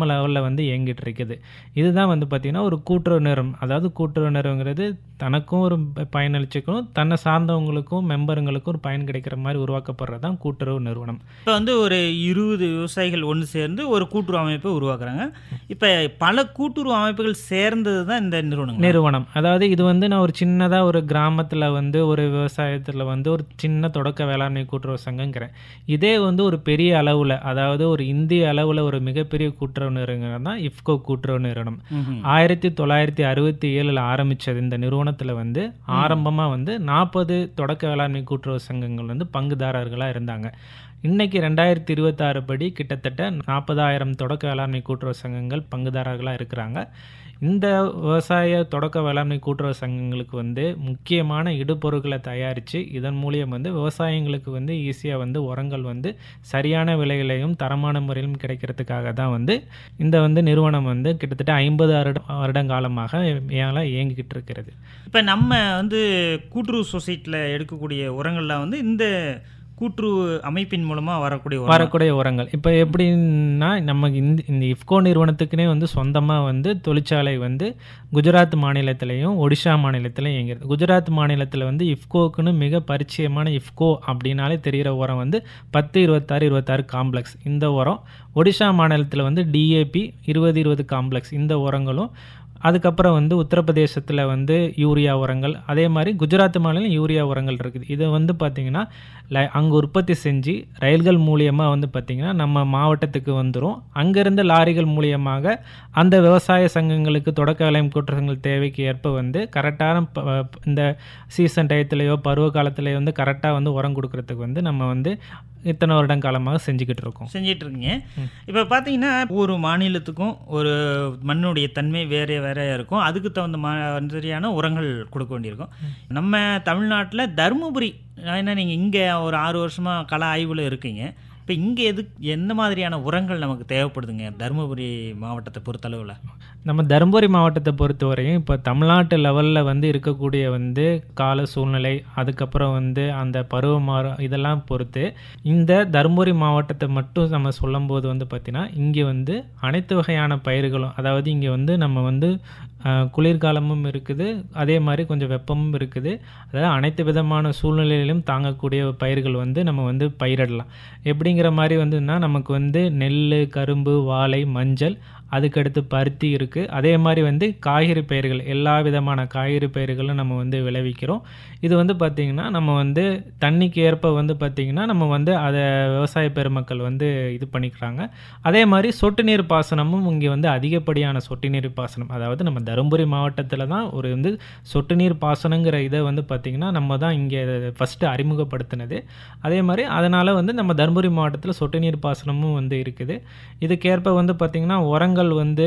லெவலில் வந்து இயங்கிட்டு இருக்குது இதுதான் வந்து பார்த்திங்கன்னா ஒரு கூட்டுறவு நிறுவனம் அதாவது கூட்டுறவு நிறுவனங்கிறது தனக்கும் ஒரு ப- பயனளிச்சுக்கணும் தன்னை சார்ந்தவங்களுக்கும் மெம்பருங்களுக்கும் ஒரு பயன் கிடைக்கிற மாதிரி உருவாக்கப்படுறது தான் கூட்டுறவு நிறுவனம் இப்போ வந்து ஒரு இருபது விவசாயிகள் ஒன்று சேர்ந்து ஒரு கூட்டுறவு அமைப்பை உருவாக்குறாங்க இப்போ பல கூட்டுறவு அமைப்புகள் சேர்ந்தது தான் இந்த நிறுவனம் நிறுவனம் அதாவது இது வந்து நான் ஒரு சின்னதாக ஒரு கிராமத்தில் வந்து ஒரு விவசாயத்தில் வந்து ஒரு சின்ன தொடக்க வேளாண்மை கூட்டுறவு சங்கங்கிறேன் இதே வந்து ஒரு பெரிய அளவில் அதாவது ஒரு இந்திய அளவில் ஒரு மிகப்பெரிய கூட்டுறவு நிறுவனம் தான் இஃப்கோ கூட்டுறவு நிறுவனம் ஆயிரத்தி தொள்ளாயிரத்தி அறுபத்தி ஏழில் ஆரம்பித்தது இந்த நிறுவனத்தில் வந்து ஆரம்பமாக வந்து நாற்பது தொடக்க வேளாண்மை கூட்டுறவு சங்கங்கள் வந்து பங்குதாரர்களாக இருந்தாங்க இன்னைக்கு ரெண்டாயிரத்தி இருபத்தாறு படி கிட்டத்தட்ட நாற்பதாயிரம் தொடக்க வேளாண்மை கூட்டுறவு சங்கங்கள் பங்குதாரர்களாக இருக்கிறாங்க இந்த விவசாய தொடக்க வேளாண்மை கூட்டுறவு சங்கங்களுக்கு வந்து முக்கியமான இடுபொருட்களை தயாரித்து இதன் மூலியம் வந்து விவசாயிங்களுக்கு வந்து ஈஸியாக வந்து உரங்கள் வந்து சரியான விலையிலையும் தரமான முறையிலும் கிடைக்கிறதுக்காக தான் வந்து இந்த வந்து நிறுவனம் வந்து கிட்டத்தட்ட ஐம்பது வருட வருடங்காலமாக மேலே இயங்கிக்கிட்டு இருக்கிறது இப்போ நம்ம வந்து கூட்டுறவு சொசைட்டியில் எடுக்கக்கூடிய உரங்கள்லாம் வந்து இந்த கூட்டுறவு அமைப்பின் மூலமாக வரக்கூடிய உரம் வரக்கூடிய உரங்கள் இப்போ எப்படின்னா நமக்கு இந்த இந்த இஃப்கோ நிறுவனத்துக்குனே வந்து சொந்தமாக வந்து தொழிற்சாலை வந்து குஜராத் மாநிலத்திலையும் ஒடிஷா மாநிலத்திலையும் இயங்குறது குஜராத் மாநிலத்தில் வந்து இஃப்கோக்குன்னு மிக பரிச்சயமான இஃப்கோ அப்படின்னாலே தெரிகிற உரம் வந்து பத்து இருபத்தாறு இருபத்தாறு காம்ப்ளெக்ஸ் இந்த உரம் ஒடிஷா மாநிலத்தில் வந்து டிஏபி இருபது இருபது காம்ப்ளெக்ஸ் இந்த உரங்களும் அதுக்கப்புறம் வந்து உத்தரப்பிரதேசத்தில் வந்து யூரியா உரங்கள் அதே மாதிரி குஜராத் மாநிலம் யூரியா உரங்கள் இருக்குது இதை வந்து பார்த்திங்கன்னா ல அங்கே உற்பத்தி செஞ்சு ரயில்கள் மூலியமாக வந்து பார்த்திங்கன்னா நம்ம மாவட்டத்துக்கு வந்துடும் அங்கேருந்து லாரிகள் மூலியமாக அந்த விவசாய சங்கங்களுக்கு தொடக்க வேலையம் கூட்டுறங்கள் தேவைக்கு ஏற்ப வந்து கரெக்டான ப- ப- இந்த சீசன் டயத்துலையோ பருவ காலத்துலையோ வந்து கரெக்டாக வந்து உரம் கொடுக்கறதுக்கு வந்து நம்ம வந்து இத்தனை வருடம் காலமாக செஞ்சுக்கிட்டு இருக்கோம் செஞ்சிட்டு இருக்கீங்க இப்போ பார்த்தீங்கன்னா ஒவ்வொரு மாநிலத்துக்கும் ஒரு மண்ணுடைய தன்மை வேற வேறையாக இருக்கும் அதுக்கு தகுந்த மாதிரியான உரங்கள் கொடுக்க வேண்டியிருக்கும் நம்ம தமிழ்நாட்டில் தருமபுரி ஏன்னா நீங்கள் இங்கே ஒரு ஆறு வருஷமாக கள ஆய்வில் இருக்கீங்க இப்போ இங்கே எது எந்த மாதிரியான உரங்கள் நமக்கு தேவைப்படுதுங்க தருமபுரி மாவட்டத்தை பொறுத்தளவில் நம்ம தருமபுரி மாவட்டத்தை பொறுத்தவரையும் இப்போ தமிழ்நாட்டு லெவலில் வந்து இருக்கக்கூடிய வந்து கால சூழ்நிலை அதுக்கப்புறம் வந்து அந்த பருவ மாற இதெல்லாம் பொறுத்து இந்த தருமபுரி மாவட்டத்தை மட்டும் நம்ம சொல்லும்போது வந்து பார்த்திங்கன்னா இங்கே வந்து அனைத்து வகையான பயிர்களும் அதாவது இங்கே வந்து நம்ம வந்து அஹ், குளிர்காலமும் இருக்குது அதே மாதிரி கொஞ்சம் வெப்பமும் இருக்குது அதாவது அனைத்து விதமான சூழ்நிலையிலும் தாங்கக்கூடிய பயிர்கள் வந்து நம்ம வந்து பயிரிடலாம் எப்படிங்கிற மாதிரி வந்துன்னா நமக்கு வந்து நெல் கரும்பு வாழை மஞ்சள் அதுக்கடுத்து பருத்தி இருக்குது அதே மாதிரி வந்து காய்கறி பயிர்கள் எல்லா விதமான காய்கறி பயிர்களும் நம்ம வந்து விளைவிக்கிறோம் இது வந்து பார்த்திங்கன்னா நம்ம வந்து தண்ணிக்கு ஏற்ப வந்து பார்த்திங்கன்னா நம்ம வந்து அதை விவசாய பெருமக்கள் வந்து இது பண்ணிக்கிறாங்க அதே மாதிரி சொட்டு நீர் பாசனமும் இங்கே வந்து அதிகப்படியான சொட்டு நீர் பாசனம் அதாவது நம்ம தருமபுரி மாவட்டத்தில் தான் ஒரு வந்து சொட்டு நீர் பாசனங்கிற இதை வந்து பார்த்திங்கன்னா நம்ம தான் இங்கே ஃபஸ்ட்டு அறிமுகப்படுத்தினது அதே மாதிரி அதனால் வந்து நம்ம தருமபுரி மாவட்டத்தில் சொட்டு நீர் பாசனமும் வந்து இருக்குது இதுக்கேற்ப வந்து பார்த்திங்கன்னா உரங்கள் வந்து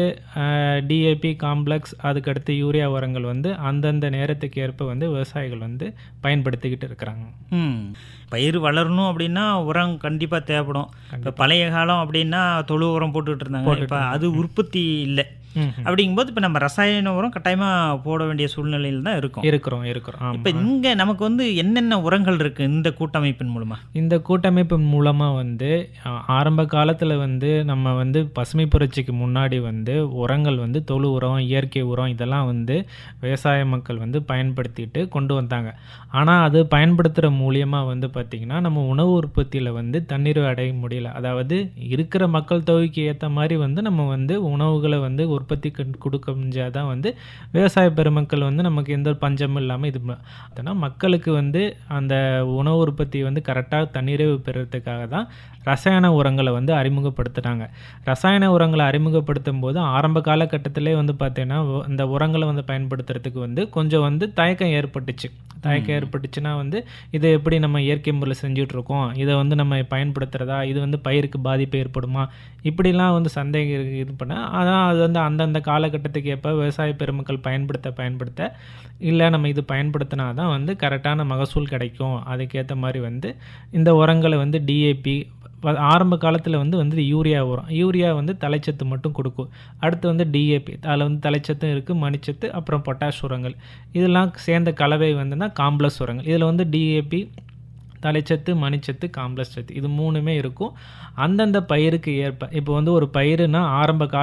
டிஏபி காம்ப்ளெக்ஸ் அதுக்கடுத்து யூரியா உரங்கள் வந்து அந்தந்த நேரத்துக்கு ஏற்ப வந்து விவசாயிகள் வந்து பயன்படுத்திக்கிட்டு இருக்கிறாங்க ம் பயிர் வளரணும் அப்படின்னா உரம் கண்டிப்பாக தேவைப்படும் இப்போ பழைய காலம் அப்படின்னா தொழு உரம் போட்டுக்கிட்டு இருந்தாங்க இப்போ அது உற்பத்தி இல்லை அப்படிங்கும்போது இப்போ நம்ம ரசாயன உரம் கட்டாயமாக போட வேண்டிய சூழ்நிலையில் தான் இருக்கும் இருக்கிறோம் இருக்கிறோம் ஆமாம் இப்போ இங்கே நமக்கு வந்து என்னென்ன உரங்கள் இருக்குது இந்த கூட்டமைப்பின் மூலமாக இந்த கூட்டமைப்பு மூலமாக வந்து அஹ், ஆரம்ப காலத்தில் வந்து நம்ம வந்து பசுமை புரட்சிக்கு முன்னாடி வந்து உரங்கள் வந்து தொழு உரம் இயற்கை உரம் இதெல்லாம் வந்து விவசாய மக்கள் வந்து பயன்படுத்திட்டு கொண்டு வந்தாங்க ஆனால் அது பயன்படுத்துகிற மூலியமாக வந்து பார்த்திங்கன்னா நம்ம உணவு உற்பத்தியில் வந்து தண்ணீர் அடைய முடியல அதாவது இருக்கிற மக்கள் தொகைக்கு ஏற்ற மாதிரி வந்து நம்ம வந்து உணவுகளை வந்து உற்பத்தி கண்- கொடுக்க முடிஞ்சாதான் வந்து விவசாய பெருமக்கள் வந்து நமக்கு எந்த ஒரு பஞ்சமும் இல்லாமல் இது ம- அதனால் மக்களுக்கு வந்து அந்த உணவு உற்பத்தி வந்து கரெக்டாக தண்ணீரை பெறுறதுக்காக தான் ரசாயன உரங்களை வந்து அறிமுகப்படுத்துனாங்க ரசாயன உரங்களை அறிமுகப்படுத்தும் போது ஆரம்ப காலகட்டத்திலே வந்து பார்த்தீங்கன்னா உ- இந்த உரங்களை வந்து பயன்படுத்துறதுக்கு வந்து கொஞ்சம் வந்து தயக்கம் ஏற்பட்டுச்சு தயக்கம் ஏற்பட்டுச்சுன்னா வந்து இதை எப்படி நம்ம இயற்கை முறையில் செஞ்சுட்டு இருக்கோம் இதை வந்து நம்ம பயன்படுத்துறதா இது வந்து பயிருக்கு பாதிப்பு ஏற்படுமா இப்படிலாம் வந்து சந்தேகம் இருக்கு- இது பண்ண ஆனால் அது வந்து அந்தந்த காலகட்டத்துக்கு ஏற்ப விவசாய பெருமக்கள் பயன்படுத்த பயன்படுத்த இல்லை நம்ம இது பயன்படுத்தினா தான் வந்து கரெக்டான மகசூல் கிடைக்கும் அதுக்கேற்ற மாதிரி வந்து இந்த உரங்களை வந்து டிஏபி ஆரம்ப காலத்தில் வந்து வந்து யூரியா உரம் யூரியா வந்து தலைச்சத்து மட்டும் கொடுக்கும் அடுத்து வந்து டிஏபி அதில் வந்து தலைச்சத்தும் இருக்குது மணிச்சத்து அப்புறம் பொட்டாஷ் உரங்கள் இதெல்லாம் சேர்ந்த கலவை வந்துன்னா காம்ப்ளஸ் உரங்கள் இதில் வந்து டிஏபி தலைச்சத்து மணிச்சத்து காம்ப்ளஸ் சத்து இது மூணுமே இருக்கும் அந்தந்த பயிருக்கு ஏற்ப இப்போ வந்து ஒரு பயிருனா ஆரம்ப கால